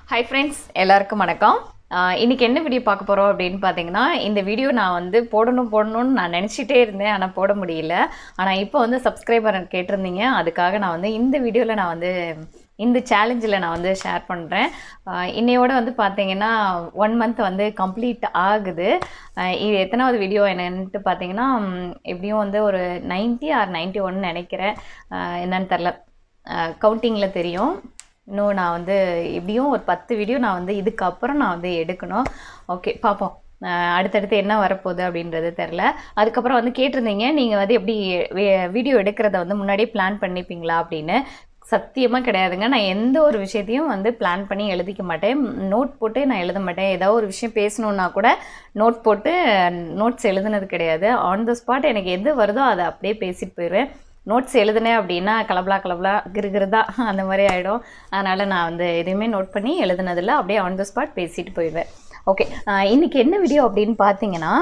Hi friends எல்லாருக்கும் வணக்கம் ஆஹ் இன்னைக்கு என்ன வீடியோ பார்க்க போகிறோம் அப்படின்னு பார்த்தீங்கன்னா இந்த வீடியோ நான் வந்து போடணும் போடணும்னு நான் நினச்சிட்டே இருந்தேன் ஆனால் போட முடியல ஆனால் இப்போ வந்து சப்ஸ்கிரைபர் கேட்டிருந்தீங்க அதுக்காக நான் வந்து இந்த வீடியோவில் நான் வந்து இந்த சேலஞ்சில் நான் வந்து ஷேர் பண்ணுறேன் இன்னையோட வந்து பார்த்தீங்கன்னா ஒன் மந்த் வந்து கம்ப்ளீட் ஆகுது ஆஹ் இது எத்தனாவது வீடியோ என்னன்ட்டு பார்த்தீங்கன்னா ம், எப்படியும் வந்து ஒரு 90 ஆர் 91 ஒன் நினைக்கிறேன் ஆஹ் என்னன்னு தெரில கவுண்டிங்கில் தெரியும் இன்னும் நான் வந்து எப்படியும் ஒரு பத்து வீடியோ நான் வந்து இதுக்கப்புறம் நான் வந்து எடுக்கணும் ஓகே பார்ப்போம் அஹ் அடுத்தடுத்து என்ன வரப்போகுது அப்படின்றது தெரில அதுக்கப்புறம் வந்து கேட்டிருந்தீங்க நீங்கள் வந்து எப்படி வீடியோ எடுக்கிறத வந்து முன்னாடியே பிளான் பண்ணிப்பீங்களா அப்படின்னு சத்தியமாக கிடையாதுங்க நான் எந்த ஒரு விஷயத்தையும் வந்து பிளான் பண்ணி எழுதிக்க மாட்டேன் நோட் போட்டு நான் எழுத மாட்டேன் ஏதாவது ஒரு விஷயம் பேசணுன்னா கூட நோட் போட்டு நோட்ஸ் எழுதுனது கிடையாது ஆன் த ஸ்பாட் எனக்கு எது வருதோ அதை அப்படியே பேசிட்டு போயிடுவேன் நோட்ஸ் எழுதுனேன் அப்படின்னா கலபலா கலபலா கிருகிருதா அந்த மாதிரி ஆகிடும் அதனால் நான் வந்து எதுவுமே நோட் பண்ணி எழுதுனதில்ல அப்படியே ஆன் த ஸ்பாட் பேசிட்டு போயிடுவேன் ஓகே இன்றைக்கி என்ன வீடியோ அப்படின்னு பார்த்தீங்கன்னா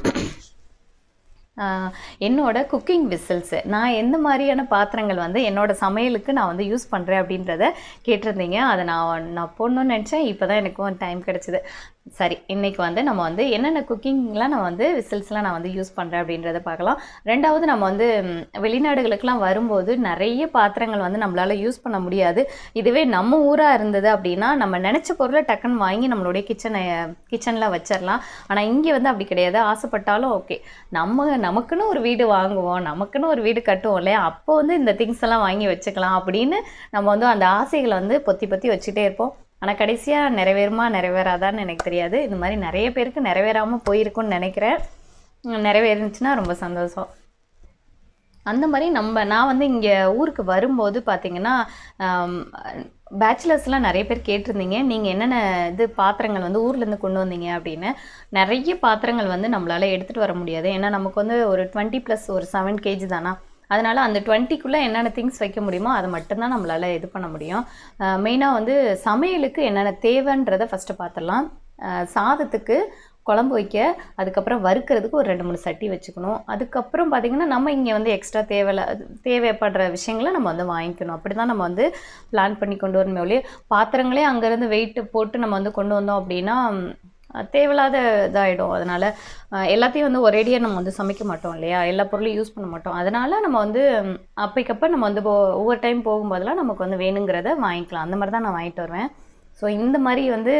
ஆஹ் என்னோட குக்கிங் விசில்ஸு நான் எந்த மாதிரியான பாத்திரங்கள் வந்து என்னோட சமையலுக்கு நான் வந்து யூஸ் பண்ணுறேன் அப்படின்றத கேட்டிருந்தீங்க அதை நான் நான் போடணும்னு நினச்சேன் இப்போ தான் எனக்கும் டைம் கிடச்சிது சரி இன்றைக்கி வந்து நம்ம வந்து என்னென்ன குக்கிங்லாம் நான் வந்து விசில்ஸ்லாம் நான் வந்து யூஸ் பண்ணுறேன் அப்படின்றத பார்க்கலாம் ரெண்டாவது நம்ம வந்து ம், வெளிநாடுகளுக்கெல்லாம் வரும்போது நிறைய பாத்திரங்கள் வந்து நம்மளால் யூஸ் பண்ண முடியாது இதுவே நம்ம ஊராக இருந்தது அப்படின்னா நம்ம நினச்ச பொருளை டக்குன்னு வாங்கி நம்மளுடைய கிச்சனை கிச்சனில் வச்சிடலாம் ஆனால் இங்கே வந்து அப்படி கிடையாது ஆசைப்பட்டாலும் ஓகே நம்ம நமக்குன்னு ஒரு வீடு வாங்குவோம் நமக்குன்னு ஒரு வீடு கட்டுவோம் இல்லையா அப்போ வந்து இந்த திங்ஸ் எல்லாம் வாங்கி வச்சுக்கலாம் அப்படின்னு நம்ம வந்து அந்த ஆசைகளை வந்து பொத்தி பொத்தி வச்சுட்டே இருப்போம் ஆனால் கடைசியாக நிறைவேறுமா நிறைவேறாதான்னு எனக்கு தெரியாது இந்த மாதிரி நிறைய பேருக்கு நிறைவேறாமல் போயிருக்கும்னு நினைக்கிறேன் உம், நிறைவேறுச்சுன்னா ரொம்ப சந்தோஷம் அந்த மாதிரி நம்ம நான் வந்து இங்கே ஊருக்கு வரும்போது பார்த்தீங்கன்னா பேச்சுலர்ஸ்லாம் நிறைய பேர் கேட்டிருந்தீங்க நீங்கள் என்னென்ன இது பாத்திரங்கள் வந்து ஊர்லேருந்து கொண்டு வந்தீங்க அப்படின்னு நிறைய பாத்திரங்கள் வந்து நம்மளால் எடுத்துகிட்டு வர முடியாது ஏன்னா நமக்கு வந்து ஒரு டுவெண்ட்டி ப்ளஸ் ஒரு செவன் கேஜி தானா அதனால் அந்த டுவெண்ட்டிக்குள்ளே என்னென்ன திங்ஸ் வைக்க முடியுமோ அதை மட்டும்தான் நம்மளால் இது பண்ண முடியும் மெயினாக வந்து சமையலுக்கு என்னென்ன தேவைன்றதை ஃபஸ்ட்டு பார்த்துடலாம் அஹ் சாதத்துக்கு குழம்பு வைக்க அதுக்கப்புறம் வறுக்கிறதுக்கு ஒரு ரெண்டு மூணு சட்டி வச்சுக்கணும் அதுக்கப்புறம் பார்த்திங்கன்னா நம்ம இங்கே வந்து எக்ஸ்ட்ரா தேவையில்ல தேவைப்படுற விஷயங்களை நம்ம வந்து வாங்கிக்கணும் அப்படி தான் நம்ம வந்து பிளான் பண்ணி கொண்டு வரணுமே ஒழிய பாத்திரங்களே அங்கேருந்து வெயிட்டு போட்டு நம்ம வந்து கொண்டு வந்தோம் அப்படின்னா ம், தேவையில்லாத இதாகிடும் அதனால் எல்லாத்தையும் வந்து ஒரேடியாக நம்ம வந்து சமைக்க மாட்டோம் இல்லையா எல்லா பொருளையும் யூஸ் பண்ண மாட்டோம் அதனால் நம்ம வந்து ம், அப்பைக்கப்போ நம்ம வந்து போ- ஒவ்வொரு டைம் போகும்போதெல்லாம் நமக்கு வந்து வேணுங்கிறத வாங்கிக்கலாம் அந்த மாதிரி தான் நான் வாங்கிட்டு வருவேன் ஸோ இந்த மாதிரி வந்து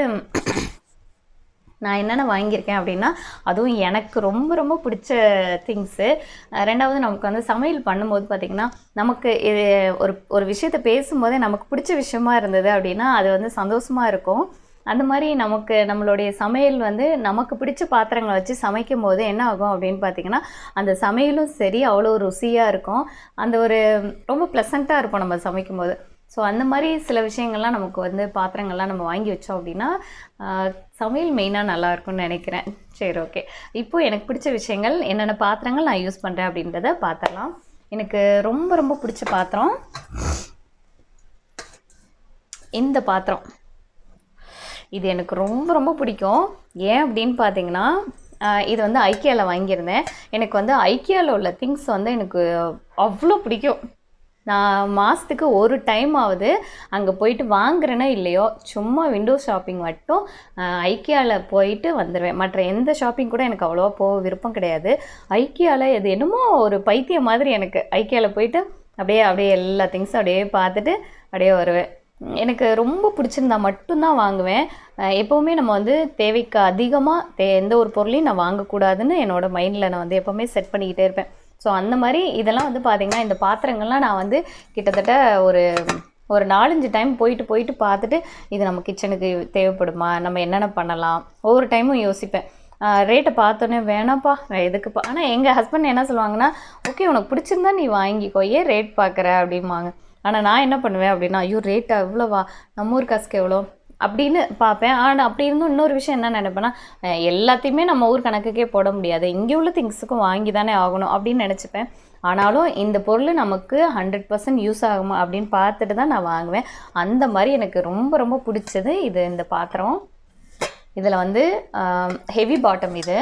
நான் என்னென்ன வாங்கியிருக்கேன் அப்படின்னா அதுவும் எனக்கு ரொம்ப ரொம்ப பிடிச்ச திங்ஸு ரெண்டாவது நமக்கு வந்து சமையல் பண்ணும்போது பார்த்திங்கன்னா நமக்கு இது ஒரு ஒரு விஷயத்தை பேசும்போதே நமக்கு பிடிச்ச விஷயமா இருந்தது அப்படின்னா அது வந்து சந்தோஷமாக இருக்கும் அந்த மாதிரி நமக்கு நம்மளுடைய சமையல் வந்து நமக்கு பிடிச்ச பாத்திரங்களை வச்சு சமைக்கும் போது என்ன ஆகும் அப்படின்னு பார்த்தீங்கன்னா அந்த சமையலும் சரி அவ்வளோ ருசியாக இருக்கும் அந்த ஒரு ரொம்ப ப்ளசண்ட்டாக இருக்கும் நம்ம சமைக்கும் போது ஸோ அந்த மாதிரி சில விஷயங்கள்லாம் நமக்கு வந்து பாத்திரங்கள்லாம் நம்ம வாங்கி வச்சோம் அப்படின்னா ஆஹ், சமையல் மெயினாக நல்லா இருக்கும்னு நினைக்கிறேன் சரி ஓகே இப்போ எனக்கு பிடிச்ச விஷயங்கள் என்னென்ன பாத்திரங்கள் நான் யூஸ் பண்ணுறேன் அப்படின்றத பார்த்துடலாம் எனக்கு ரொம்ப ரொம்ப பிடிச்ச பாத்திரம் இந்த பாத்திரம் இது எனக்கு ரொம்ப ரொம்ப பிடிக்கும் ஏன் அப்படின்னு பார்த்தீங்கன்னா ஆஹ் இது வந்து ஐக்கியாவில் வாங்கியிருந்தேன் எனக்கு வந்து ஐக்கியாவில் உள்ள திங்ஸ் வந்து எனக்கு அவ்வளோ பிடிக்கும் நான் மாதத்துக்கு ஒரு டைம் ஆகுது அங்கே போயிட்டு வாங்குறேனோ இல்லையோ சும்மா விண்டோ ஷாப்பிங் மட்டும் ஐக்கியாவில் போயிட்டு வந்துடுவேன் மற்ற எந்த ஷாப்பிங் கூட எனக்கு அவ்வளோவா போக விருப்பம் கிடையாது ஐக்கியாவில் இது என்னமோ ஒரு பைத்தியம் மாதிரி எனக்கு ஐக்கியாவில் போயிட்டு அப்படியே அப்படியே எல்லா திங்ஸும் அப்படியே பார்த்துட்டு அப்படியே வருவேன் எனக்கு ரொம்ப பிடிச்சிருந்தா மட்டும்தான் வாங்குவேன் அஹ் எப்போவுமே நம்ம வந்து தேவைக்கு அதிகமாக தே எந்த ஒரு பொருளையும் நான் வாங்கக்கூடாதுன்னு என்னோட மைண்டில் நான் வந்து எப்போவுமே செட் பண்ணிக்கிட்டே இருப்பேன் ஸோ அந்த மாதிரி இதெல்லாம் வந்து பார்த்திங்கன்னா இந்த பாத்திரங்கள்லாம் நான் வந்து கிட்டத்தட்ட ஒரு ஒரு நாலஞ்சு டைம் போயிட்டு போயிட்டு பார்த்துட்டு இது நம்ம கிச்சனுக்கு தேவைப்படுமா நம்ம என்னென்ன பண்ணலாம் ஒவ்வொரு டைமும் யோசிப்பேன் ரேட்டை பார்த்தோன்னே வேணாப்பா எதுக்குப்பா ஆனால் எங்கள் ஹஸ்பண்ட் என்ன சொல்லுவாங்கன்னா ஓகே உனக்கு பிடிச்சிருந்தா நீ வாங்கிக்கோ ஏன் ரேட் பார்க்குற அப்படிம்பாங்க ஆனால் நான் என்ன பண்ணுவேன் அப்படின்னா ஐயோ ரேட் எவ்வளோவா நம்ம ஊர் காசுக்கு எவ்வளோ அப்படின்னு பார்ப்பேன் ஆனால் அப்படி இருந்தும் இன்னொரு விஷயம் என்ன நினைப்பேன்னா அஹ் எல்லாத்தையுமே நம்ம ஊர் கணக்குக்கே போட முடியாது இங்கே உள்ள திங்ஸுக்கும் வாங்கி தானே ஆகணும் அப்படின்னு நினச்சிப்பேன் ஆனாலும் இந்த பொருள் நமக்கு ஹண்ட்ரட் பர்சன்ட் யூஸ் ஆகுமா அப்படின்னு பார்த்துட்டு தான் நான் வாங்குவேன் அந்த மாதிரி எனக்கு ரொம்ப ரொம்ப பிடிச்சது இது இந்த பாத்திரம் இதில் வந்து ஹெவி பாட்டம் இது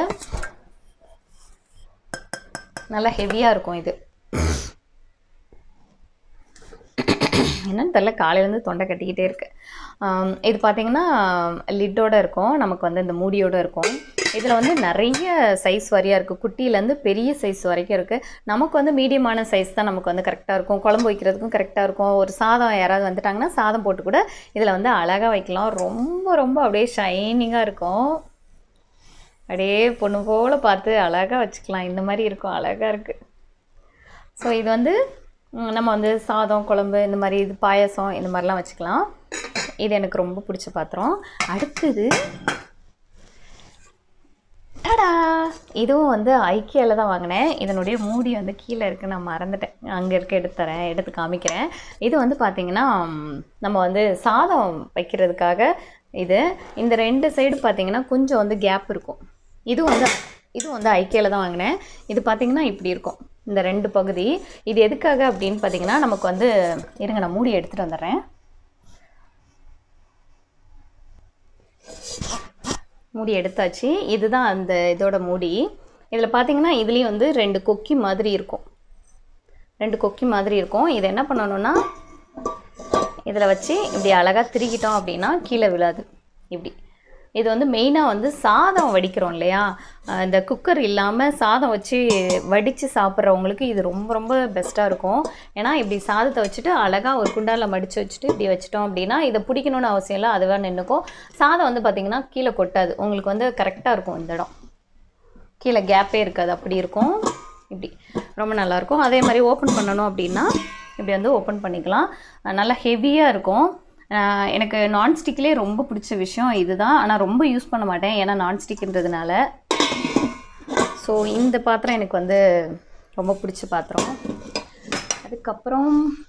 நல்லா ஹெவியாக இருக்கும் இது என்னன்னு தெரில காலையிலேருந்து தொண்டை கட்டிக்கிட்டே இருக்கு ஆம், இது பார்த்தீங்கன்னா லிட்டோட இருக்கும் நமக்கு வந்து இந்த மூடியோட இருக்கும் இதில் வந்து நிறைய சைஸ் வரையாக இருக்குது குட்டியிலேருந்து பெரிய சைஸ் வரைக்கும் இருக்குது நமக்கு வந்து மீடியமான சைஸ் தான் நமக்கு வந்து கரெக்டாக இருக்கும் குழம்பு வைக்கிறதுக்கும் கரெக்டாக இருக்கும் ஒரு சாதம் யாராவது வந்துட்டாங்கன்னா சாதம் போட்டு கூட இதில் வந்து அழகாக வைக்கலாம் ரொம்ப ரொம்ப அப்படியே ஷைனிங்காக இருக்கும் அப்படியே பொண்ணு போல் பார்த்து அழகாக வச்சுக்கலாம் இந்த மாதிரி இருக்கும் அழகாக இருக்குது ஸோ இது வந்து ம், நம்ம வந்து சாதம் குழம்பு இந்த மாதிரி இது பாயாசம் இந்த மாதிரிலாம் வச்சுக்கலாம் இது எனக்கு ரொம்ப பிடிச்ச பாத்திரம் அடுத்தது டடா இதுவும் வந்து ஐக்கியாவில் தான் வாங்கினேன் இதனுடைய மூடி வந்து கீழே இருக்குது நான் மறந்துட்டேன் அங்கே இருக்க எடுத்து தரேன் எடுத்து காமிக்கிறேன் இது வந்து பார்த்திங்கன்னா ம், நம்ம வந்து சாதம் வைக்கிறதுக்காக இது இந்த ரெண்டு சைடு பார்த்திங்கன்னா கொஞ்சம் வந்து கேப் இருக்கும் இது வந்து இது வந்து ஐக்கியாவில் தான் வாங்கினேன் இது பார்த்திங்கன்னா இப்படி இருக்கும் இந்த ரெண்டு பகுதி இது எதுக்காக அப்படின்னு பார்த்தீங்கன்னா நமக்கு வந்து இருங்க நான் மூடி எடுத்துகிட்டு வந்துடுறேன் மூடி எடுத்தாச்சு இதுதான் அந்த இதோட மூடி இதில் பார்த்தீங்கன்னா இதுலேயும் வந்து ரெண்டு கொக்கி மாதிரி இருக்கும் ரெண்டு கொக்கி மாதிரி இருக்கும் இது என்ன பண்ணணும்னா இதில் வச்சு இப்படி அழகாக திருக்கிட்டோம் அப்படின்னா கீழே விழாது இப்படி இது வந்து மெயினாக வந்து சாதம் வடிக்கிறோம் இல்லையா அஹ் இந்த குக்கர் இல்லாமல் சாதம் வச்சு வடித்து சாப்பிட்றவங்களுக்கு இது ரொம்ப ரொம்ப பெஸ்ட்டாக இருக்கும் ஏன்னா இப்படி சாதத்தை வச்சுட்டு அழகாக ஒரு குண்டானில் மடித்து வச்சுட்டு இப்படி வச்சிட்டோம் அப்படின்னா இதை பிடிக்கணும்னு அவசியம் இல்லை அதுவாக நின்றுக்கும் சாதம் வந்து பார்த்திங்கன்னா கீழே கொட்டாது உங்களுக்கு வந்து கரெக்டாக இருக்கும் இந்த இடம் கீழே கேப்பே இருக்காது அப்படி இருக்கும் இப்படி ரொம்ப நல்லாயிருக்கும் அதே மாதிரி ஓப்பன் பண்ணணும் அப்படின்னா இப்படி வந்து ஓப்பன் பண்ணிக்கலாம் அஹ் நல்லா ஹெவியாக இருக்கும் அஹ் எனக்கு நான்ஸ்டிக்லேயே ரொம்ப பிடிச்ச விஷயம் இதுதான் ஆனால் ரொம்ப யூஸ் பண்ண மாட்டேன் ஏன்னா நான்ஸ்டிக்ன்றதுனால ஸோ இந்த பாத்திரம் எனக்கு வந்து ரொம்ப பிடிச்ச பாத்திரம் அதுக்கப்புறம்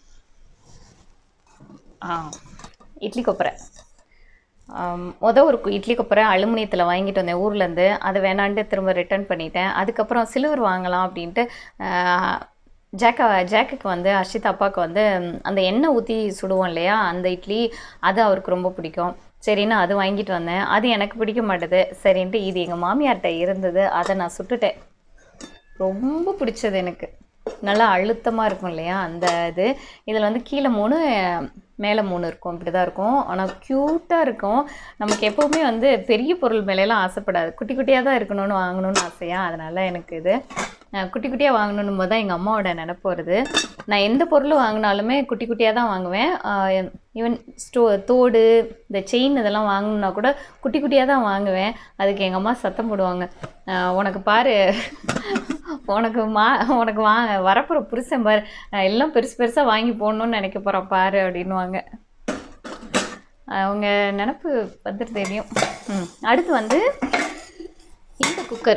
ஆ இட்லி கொப்பரை ஆம், மொத ஒரு கு- இட்லி கொப்பரை அலுமினியத்தில் வாங்கிட்டு வந்தேன் ஊர்லேருந்து அது வேணான்ட்டு திரும்ப ரிட்டர்ன் பண்ணிட்டேன் அதுக்கப்புறம் சில்வர் வாங்கலாம் அப்படின்ட்டு ஆ, ஜாக்கா ஜாக்குக்கு வந்து அர்ஷித் அப்பாவுக்கு வந்து ம், அந்த எண்ணெய் ஊற்றி சுடுவோம் இல்லையா அந்த இட்லி அது அவருக்கு ரொம்ப பிடிக்கும் சரின்னு அது வாங்கிட்டு வந்தேன் அது எனக்கு பிடிக்க மாட்டேது சரின்ட்டு இது எங்கள் மாமியார்கிட்ட இருந்தது அதை நான் சுட்டுட்டேன் ரொம்ப பிடிச்சது எனக்கு நல்லா அழுத்தமாக இருக்கும் இல்லையா அந்த இது இதில் வந்து கீழே மூணு மேலே மூணு இருக்கும் இப்படி தான் இருக்கும் ஆனால் க்யூட்டாக இருக்கும் நமக்கு எப்போவுமே வந்து பெரிய பொருள் மேலெல்லாம் ஆசைப்படாது குட்டி குட்டியாக தான் இருக்கணும்னு வாங்கணும்னு ஆசையா அதனால் எனக்கு இது அஹ், குட்டி குட்டியாக வாங்கணும் போது தான் எங்கள் அம்மாவோட நினப்பு வருது நான் எந்த பொருள் வாங்கினாலுமே குட்டி குட்டியாக தான் வாங்குவேன் ஈவன் ஸ்டோ தோடு இந்த செயின் இதெல்லாம் வாங்கணுன்னா கூட குட்டி குட்டியாக தான் வாங்குவேன் அதுக்கு எங்கள் அம்மா சத்தம் போடுவாங்க அஹ், உனக்கு பாரு உனக்கு மா உனக்கு வா வரப்போகிற புருஷன் பாரு அஹ், எல்லாம் பெருசு பெருசாக வாங்கி போடணும்னு நினைக்க போகிறான் பாரு அப்படின்னுவாங்க அவங்க நினப்பு வந்துட்டு தெரியும் ம் அடுத்து வந்து இந்த குக்கர்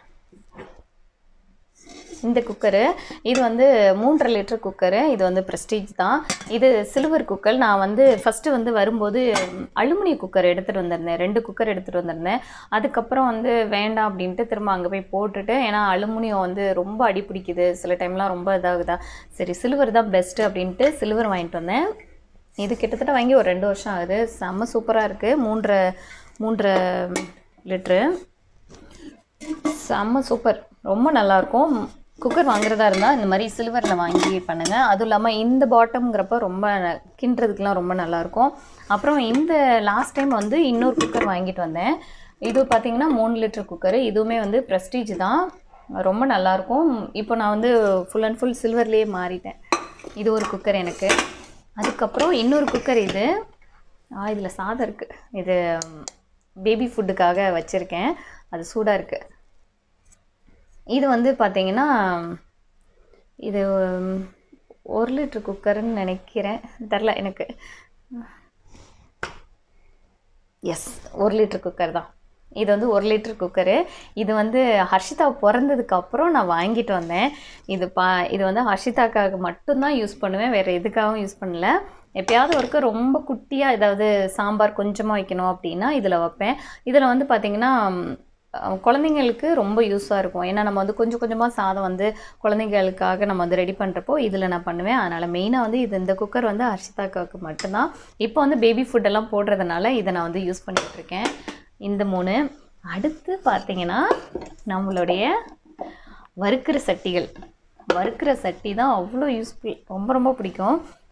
இந்த குக்கரு இது வந்து மூன்றரை லிட்டர் குக்கரு இது வந்து ப்ரெஸ்டீஜ் தான் இது சில்வர் குக்கர் நான் வந்து ஃபஸ்ட்டு வந்து வரும்போது அலுமினிய குக்கர் எடுத்துகிட்டு வந்திருந்தேன் ரெண்டு குக்கர் எடுத்துகிட்டு வந்திருந்தேன் அதுக்கப்புறம் வந்து வேண்டாம் அப்படின்ட்டு திரும்ப அங்கே போய் போட்டுட்டு ஏன்னா அலுமினியம் வந்து ரொம்ப அடி பிடிக்குது சில டைம்லாம் ரொம்ப இதாகுதா சரி சில்வர் தான் பெஸ்ட்டு அப்படின்ட்டு சில்வர் வாங்கிட்டு வந்தேன் இது கிட்டத்தட்ட வாங்கி ஒரு ரெண்டு வருஷம் ஆகுது செம்ம சூப்பராக இருக்குது மூன்றரை மூன்றரை லிட்ரு செம்ம சூப்பர் ரொம்ப நல்லாயிருக்கும் குக்கர் வாங்குறதா இருந்தால் இந்த மாதிரி சில்வரில் வாங்கி பண்ணுங்கள் அதுவும் இல்லாமல் இந்த பாட்டம்ங்கிறப்ப ரொம்ப கிண்டுறதுக்குலாம் ரொம்ப நல்லாயிருக்கும் அப்புறம் இந்த லாஸ்ட் டைம் வந்து இன்னொரு குக்கர் வாங்கிட்டு வந்தேன் இது பார்த்தீங்கன்னா மூணு லிட்டர் குக்கரு இதுவுமே வந்து ப்ரெஸ்டீஜ் தான் ரொம்ப நல்லாயிருக்கும் இப்போ நான் வந்து ஃபுல் அண்ட் ஃபுல் சில்வர்லேயே மாறிட்டேன் இது ஒரு குக்கர் எனக்கு அதுக்கப்புறம் இன்னொரு குக்கர் இது ஆ இதில் சாதம் இருக்குது இது பேபி ஃபுட்டுக்காக வச்சுருக்கேன் அது சூடாக இருக்குது இது வந்து பார்த்தீங்கன்னா இது உம், ஒரு லிட்டர் குக்கர்னு நினைக்கிறேன் தெரில எனக்கு எஸ் ஒரு லிட்டர் குக்கர் தான் இது வந்து ஒரு லிட்டர் குக்கரு இது வந்து ஹர்ஷிதா பிறந்ததுக்கு அப்புறம் நான் வாங்கிட்டு வந்தேன் இது பா இது வந்து ஹர்ஷிதாக்காக மட்டும்தான் யூஸ் பண்ணுவேன் வேறு எதுக்காகவும் யூஸ் பண்ணல எப்பயாவது ஒருக்க ரொம்ப குட்டியாக ஏதாவது சாம்பார் கொஞ்சமாக வைக்கணும் அப்படின்னா இதில் வைப்பேன் இதில் வந்து பார்த்திங்கன்னா அஹ், குழந்தைங்களுக்கு ரொம்ப யூஸாக இருக்கும் ஏன்னா நம்ம வந்து கொஞ்சம் கொஞ்சமாக சாதம் வந்து குழந்தைங்களுக்காக நம்ம வந்து ரெடி பண்ணுறப்போ இதில் நான் பண்ணுவேன் அதனால் மெயினாக வந்து இது இந்த குக்கர் வந்து ஹர்ஷிதாக்காவுக்கு மட்டும்தான் இப்போ வந்து பேபி ஃபுட்டெல்லாம் போடுறதுனால இதை நான் வந்து யூஸ் பண்ணிகிட்டு இருக்கேன் இந்த மூணு அடுத்து பார்த்தீங்கன்னா நம்மளுடைய வறுக்கிற சட்டிகள் வறுக்கிற சட்டி தான் அவ்வளோ யூஸ்ஃபுல் ரொம்ப ரொம்ப பிடிக்கும்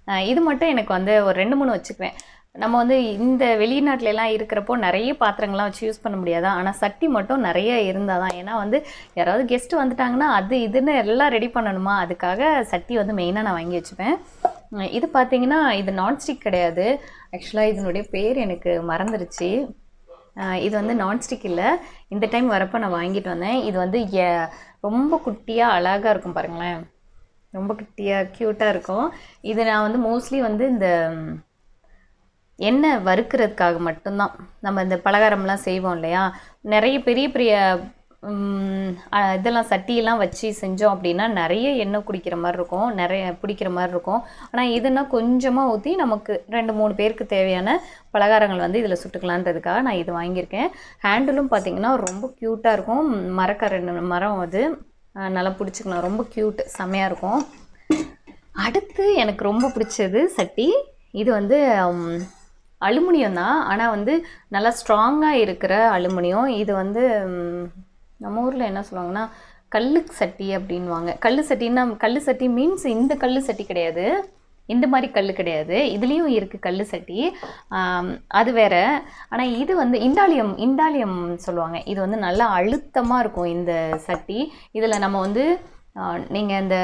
அஹ் இது மட்டும் எனக்கு வந்து ஒரு ரெண்டு மூணு வச்சுக்குவேன் நம்ம வந்து இந்த வெளிநாட்டுல எல்லாம் இருக்கிறப்போ நிறைய பாத்திரங்கள்லாம் வச்சு யூஸ் பண்ண முடியாது ஆனால் சட்டி மட்டும் நிறைய இருந்தால் தான் ஏன்னா வந்து யாராவது கெஸ்ட் வந்துட்டாங்கன்னா அது இதுன்னு எல்லாம் ரெடி பண்ணணுமா அதுக்காக சட்டி வந்து மெயினாக நான் வாங்கி வச்சுப்பேன் அஹ் இது பார்த்தீங்கன்னா இது நான்ஸ்டிக் கிடையாது ஆக்சுவலாக இதனுடைய பேர் எனக்கு மறந்துருச்சு அஹ் இது வந்து நான்ஸ்டிக் இல்லை இந்த டைம் வரப்போ நான் வாங்கிட்டு வந்தேன் இது வந்து எ- ரொம்ப குட்டியாக அழகாக இருக்கும் பாருங்களேன் ரொம்ப குட்டியாக க்யூட்டாக இருக்கும் இது நான் வந்து மோஸ்ட்லி வந்து இந்த ம், எண்ணெய் வறுக்கிறதுக்காக மட்டும்தான் நம்ம இந்த பலகாரம்லாம் செய்வோம் இல்லையா நிறைய பெரிய பெரிய ம், அஹ், இதெல்லாம் சட்டியெல்லாம் வச்சு செஞ்சோம் அப்படின்னா நிறைய எண்ணெய் குடிக்கிற மாதிரி இருக்கும் நிறைய பிடிக்கிற மாதிரி இருக்கும் ஆனால் இதுனா கொஞ்சமாக ஊற்றி நமக்கு ரெண்டு மூணு பேருக்கு தேவையான பலகாரங்கள் வந்து இதில் சுட்டுக்கலான்றதுக்காக நான் இது வாங்கியிருக்கேன் ஹேண்டிலும் பார்த்தீங்கன்னா ரொம்ப க்யூட்டாக இருக்கும் மரக்கரை மரம் அது அஹ், நல்லா பிடிச்சிக்கலாம் ரொம்ப க்யூட் செம்மையாக இருக்கும் அடுத்து எனக்கு ரொம்ப பிடிச்சது சட்டி இது வந்து ம், அலுமினியம் தான் ஆனால் வந்து நல்லா ஸ்ட்ராங்காக இருக்கிற அலுமினியம் இது வந்து ம், நம்ம ஊரில் என்ன சொல்லுவாங்கன்னா கல்லு சட்டி அப்படின்வாங்க கல்லு சட்டின்னா கல்லு சட்டி மீன்ஸ் இந்த கல்லு சட்டி கிடையாது இந்த மாதிரி கல் கிடையாது இதுலேயும் இருக்குது கல் சட்டி ஆம், அது வேற ஆனால் இது வந்து இண்டாலியம் இண்டாலியம் சொல்லுவாங்க இது வந்து நல்லா அழுத்தமாக இருக்கும் இந்த சட்டி இதில் நம்ம வந்து நீங்கள் இந்த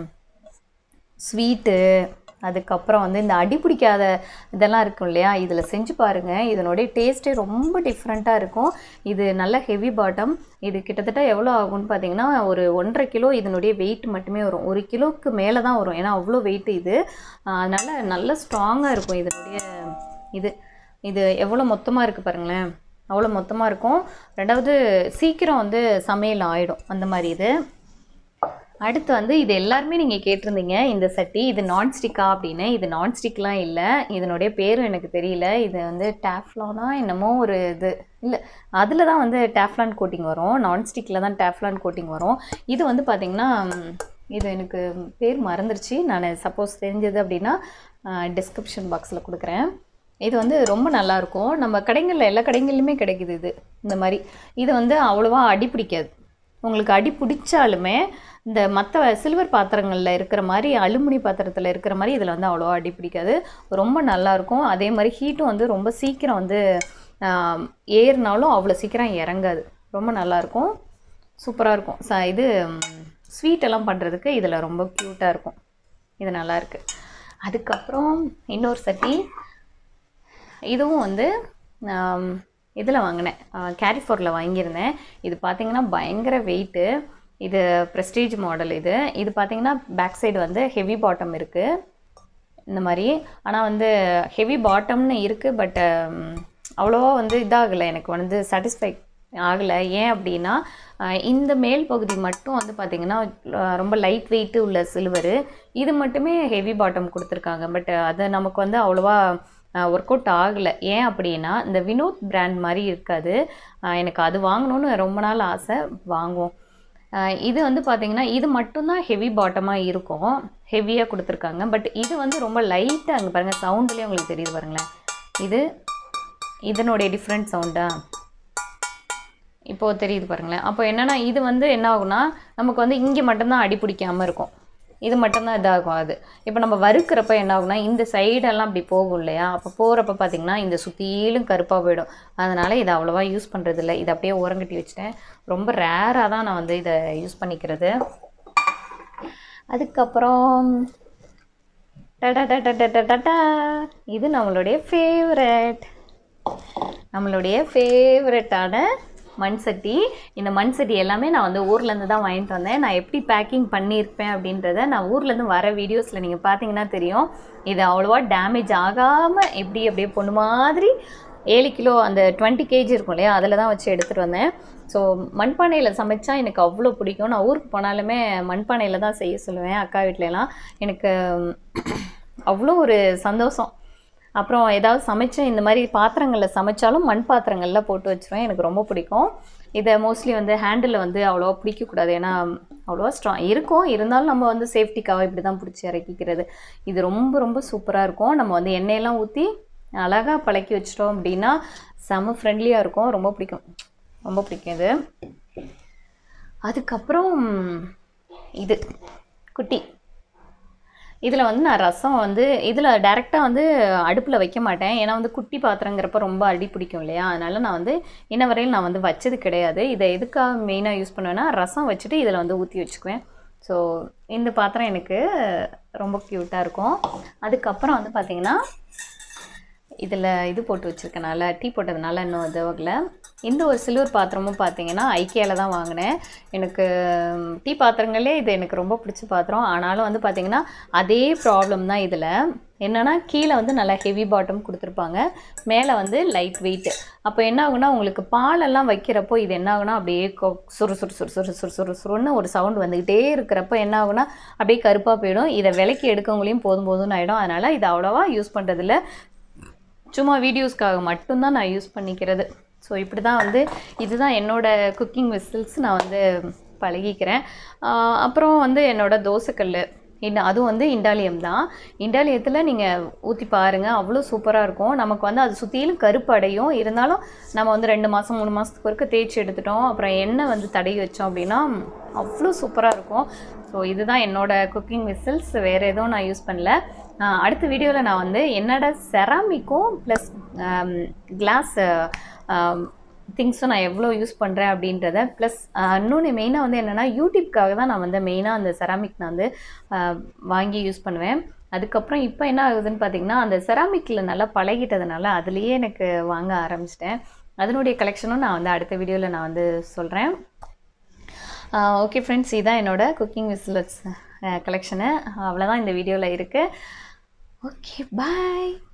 ஸ்வீட்டு அதுக்கப்புறம் வந்து இந்த அடி பிடிக்காத இதெல்லாம் இருக்கும் இல்லையா இதில் செஞ்சு பாருங்கள் இதனுடைய டேஸ்ட்டே ரொம்ப டிஃப்ரெண்ட்டாக இருக்கும் இது நல்ல ஹெவி பாட்டம் இது கிட்டத்தட்ட எவ்வளோ ஆகும்னு பார்த்தீங்கன்னா ஒரு ஒன்றரை கிலோ இதனுடைய வெயிட் மட்டுமே வரும் ஒரு கிலோவுக்கு மேலே தான் வரும் ஏன்னா அவ்வளோ வெயிட் இது ஆஹ் அதனால நல்ல ஸ்ட்ராங்காக இருக்கும் இதனுடைய இது இது எவ்வளோ மொத்தமாக இருக்குது பாருங்களேன் அவ்வளோ மொத்தமாக இருக்கும் ரெண்டாவது சீக்கிரம் வந்து சமையல் ஆகிடும் அந்த மாதிரி இது அடுத்து வந்து இது எல்லாருமே நீங்கள் கேட்டிருந்தீங்க இந்த சட்டி இது நான்ஸ்டிக்கா அப்படின்னு இது நான்ஸ்டிக்லாம் இல்லை இதனுடைய பேரும் எனக்கு தெரியல இது வந்து டேஃப்லானா என்னமோ ஒரு இது இல்லை அதில் தான் வந்து டேஃப்லான் கோட்டிங் வரும் நான்ஸ்டிக்கில் தான் டேஃப்லான் கோட்டிங் வரும் இது வந்து பார்த்திங்கன்னா ம், இது எனக்கு பேர் மறந்துருச்சு நான் சப்போஸ் தெரிஞ்சது அப்படின்னா டிஸ்கிரிப்ஷன் பாக்ஸில் கொடுக்குறேன் இது வந்து ரொம்ப நல்லா இருக்கும் நம்ம கடைகளில் எல்லா கடைகள்லையுமே கிடைக்குது இது இந்த மாதிரி இது வந்து அவ்வளோவா அடி பிடிக்காது உங்களுக்கு அடி பிடிச்சாலுமே இந்த மற்ற சில்வர் பாத்திரங்களில் இருக்கிற மாதிரி அலுமினி பாத்திரத்தில் இருக்கிற மாதிரி இதில் வந்து அவ்வளோவா அடி பிடிக்காது ரொம்ப நல்லாயிருக்கும் அதே மாதிரி ஹீட்டும் வந்து ரொம்ப சீக்கிரம் வந்து ஆம், ஏறினாலும் அவ்வளோ சீக்கிரம் இறங்காது ரொம்ப நல்லாயிருக்கும் சூப்பராக இருக்கும் ச இது ஸ்வீட் எல்லாம் பண்ணுறதுக்கு இதில் ரொம்ப க்யூட்டாக இருக்கும் இது நல்லா இருக்கு அதுக்கப்புறம் இன்னொரு சட்டி இதுவும் வந்து இதில் வாங்கினேன் கேரிஃபோரில் வாங்கியிருந்தேன் இது பார்த்தீங்கன்னா பயங்கர வெயிட்டு இது ப்ரெஸ்டீஜ் மாடல் இது இது பார்த்தீங்கன்னா பேக் சைடு வந்து ஹெவி பாட்டம் இருக்குது இந்த மாதிரி ஆனால் வந்து ஹெவி பாட்டம்னு இருக்குது பட் அவ்வளோவா வந்து இதாகலை எனக்கு வந்து சாட்டிஸ்ஃபை ஆகலை ஏன் அப்படின்னா அஹ், இந்த மேல் பகுதி மட்டும் வந்து பார்த்திங்கன்னா அஹ், ரொம்ப லைட் வெயிட்டு உள்ள சில்வரு இது மட்டுமே ஹெவி பாட்டம் கொடுத்துருக்காங்க பட் அது நமக்கு வந்து அவ்வளோவா ஒர்க் அவுட் ஆகலை ஏன் அப்படின்னா இந்த வினோத் பிராண்ட் மாதிரி இருக்காது அஹ், எனக்கு அது வாங்கணும்னு ரொம்ப நாள் ஆசை வாங்குவோம் அஹ் இது வந்து பார்த்தீங்கன்னா இது மட்டும்தான் ஹெவி பாட்டமாக இருக்கும் ஹெவியாக கொடுத்துருக்காங்க பட் இது வந்து ரொம்ப லைட்டாக அங்கே பாருங்கள் சவுண்ட்லேயே உங்களுக்கு தெரியுது பாருங்களேன் இது இதனுடைய டிஃப்ரெண்ட் சவுண்டா இப்போது தெரியுது பாருங்களேன் அப்போ என்னென்னா இது வந்து என்ன ஆகும்னா நமக்கு வந்து இங்கே மட்டும்தான் அடி பிடிக்காம இருக்கும் இது மட்டும்தான் இதாகும் அது இப்போ நம்ம வறுக்கிறப்ப என்ன ஆகும்னா இந்த சைடெல்லாம் அப்படி போகும் இல்லையா அப்போ போகிறப்ப பார்த்தீங்கன்னா இந்த சுற்றிலும் கருப்பாக போயிடும் அதனால் இதை அவ்வளோவா யூஸ் பண்ணுறதில்ல இதை அப்படியே ஓரங்கட்டி வச்சுட்டேன் ரொம்ப ரேராக தான் நான் வந்து இதை யூஸ் பண்ணிக்கிறது அதுக்கப்புறம் டடடடடடடடா. இது நம்மளுடைய ஃபேவரட் நம்மளுடைய ஃபேவரட்டான மண் சட்டி இந்த மண் சட்டி எல்லாமே நான் வந்து ஊர்லேருந்து தான் வாங்கிட்டு வந்தேன் நான் எப்படி பேக்கிங் பண்ணியிருப்பேன் அப்படின்றத நான் ஊர்லேருந்து வர வீடியோஸில் நீங்கள் பார்த்தீங்கன்னா தெரியும் இது அவ்வளோவா டேமேஜ் ஆகாமல் எப்படி அப்படியே பொண்ணு மாதிரி ஏழு கிலோ அந்த டுவெண்ட்டி கேஜி இருக்கும் இல்லையா அதில் தான் வச்சு எடுத்துகிட்டு வந்தேன் ஸோ மண்பானையில் சமைச்சா எனக்கு அவ்வளோ பிடிக்கும் நான் ஊருக்கு போனாலுமே மண்பானையில் தான் செய்ய சொல்லுவேன் அக்கா வீட்லலாம் எனக்கு அவ்வளோ ஒரு சந்தோஷம் அப்புறம் ஏதாவது சமைச்சேன் இந்த மாதிரி பாத்திரங்களில் சமைச்சாலும் மண் பாத்திரங்களில் போட்டு வச்சுருவேன் எனக்கு ரொம்ப பிடிக்கும் இதை மோஸ்ட்லி வந்து ஹேண்டில் வந்து அவ்வளோவா பிடிக்கக்கூடாது ஏன்னா அவ்வளோவா ஸ்ட்ராங் இருக்கும் இருந்தாலும் நம்ம வந்து சேஃப்டிக்காக இப்படி தான் பிடிச்சி இறக்கிக்கிறது இது ரொம்ப ரொம்ப சூப்பராக இருக்கும் நம்ம வந்து எண்ணெயெல்லாம் ஊற்றி அழகாக பழக்கி வச்சிட்டோம் அப்படின்னா செம ஃப்ரெண்ட்லியாக இருக்கும் ரொம்ப பிடிக்கும் ரொம்ப பிடிக்கும் இது அதுக்கப்புறம் இது குட்டி இதில் வந்து நான் ரசம் வந்து இதில் டைரெக்டாக வந்து அடுப்பில் வைக்க மாட்டேன் ஏன்னா வந்து குட்டி பாத்திரங்கிறப்ப ரொம்ப அடி பிடிக்கும் இல்லையா அதனால நான் வந்து இன்ன வரையில் நான் வந்து வச்சது கிடையாது இதை எதுக்காக மெயினாக யூஸ் பண்ணுவேன்னா ரசம் வச்சுட்டு இதில் வந்து ஊற்றி வச்சுக்குவேன் ஸோ இந்த பாத்திரம் எனக்கு ரொம்ப க்யூட்டாக இருக்கும் அதுக்கப்புறம் வந்து பார்த்திங்கன்னா இதில் இது போட்டு வச்சுருக்கனால டீ போட்டதுனால இன்னும் இதுவாகல இந்த ஒரு சில்வர் பாத்திரமும் பார்த்தீங்கன்னா ஐக்கியாவில் தான் வாங்கினேன் எனக்கு ம், டீ பாத்திரங்களே இது எனக்கு ரொம்ப பிடிச்ச பாத்திரம் ஆனாலும் வந்து பார்த்திங்கன்னா அதே ப்ராப்ளம் தான் இதில் என்னென்னா கீழே வந்து நல்லா ஹெவி பாட்டம் கொடுத்துருப்பாங்க மேலே வந்து லைட் வெயிட் அப்போ என்ன ஆகுனா உங்களுக்கு பாலெல்லாம் வைக்கிறப்போ இது என்ன ஆகுனா அப்படியே கொ- சுரு சுரு சுரு சுரு சுரு சுரு சுருன்னு ஒரு சவுண்ட் வந்துக்கிட்டே இருக்கிறப்ப என்ன ஆகுனா அப்படியே கருப்பாக போயிடும் இதை விலைக்கு எடுக்கவங்களையும் போதும் போதும்னு ஆகிடும் அதனால் இது அவ்வளோவா யூஸ் பண்ணுறதில்ல சும்மா வீடியோஸ்க்காக மட்டும்தான் நான் யூஸ் பண்ணிக்கிறது ஸோ இப்படி தான் வந்து இதுதான் என்னோட குக்கிங் வெசல்ஸ் நான் வந்து பழகிக்கிறேன் ஆஹ் அப்புறம் வந்து என்னோட தோசைக்கல் இன்னும் அதுவும் வந்து இண்டாலியம் தான் இண்டாலியத்தில் நீங்கள் ஊற்றி பாருங்கள் அவ்வளோ சூப்பராக இருக்கும் நமக்கு வந்து அது சுற்றிலும் கருப்பு அடையும் இருந்தாலும் நம்ம வந்து ரெண்டு மாதம் மூணு மாதத்துக்கு ஒருக்க தேய்ச்சி எடுத்துட்டோம் அப்புறம் எண்ணெய் வந்து தடவி வச்சோம் அப்படின்னா அவ்வளோ சூப்பராக இருக்கும் ஸோ இதுதான் என்னோட குக்கிங் விசில்ஸ் வேறு எதுவும் நான் யூஸ் பண்ணல ஆஹ் அடுத்த வீடியோவில் நான் வந்து என்னோட செராமிக்கும் ப்ளஸ் கிளாஸ் திங்ஸும் நான் எவ்வளோ யூஸ் பண்ணுறேன் அப்படின்றத ப்ளஸ் இன்னொன்று மெயினாக வந்து என்னென்னா யூடியூப்காக தான் நான் வந்து மெயினாக அந்த செராமிக் நான் வந்து ஆஹ் வாங்கி யூஸ் பண்ணுவேன் அதுக்கப்புறம் இப்போ என்ன ஆகுதுன்னு பார்த்தீங்கன்னா அந்த செராமிக்கில் நல்லா பழகிட்டதுனால அதுலேயே எனக்கு வாங்க ஆரம்பிச்சிட்டேன் அதனுடைய கலெக்ஷனும் நான் வந்து அடுத்த வீடியோவில் நான் வந்து சொல்கிறேன் ஓகே ஃப்ரெண்ட்ஸ் இதான் என்னோட குக்கிங் விசிலட்ஸ் கலெக்ஷனு அவ்வளோதான் இந்த வீடியோவில் இருக்குது ஓகே பாய்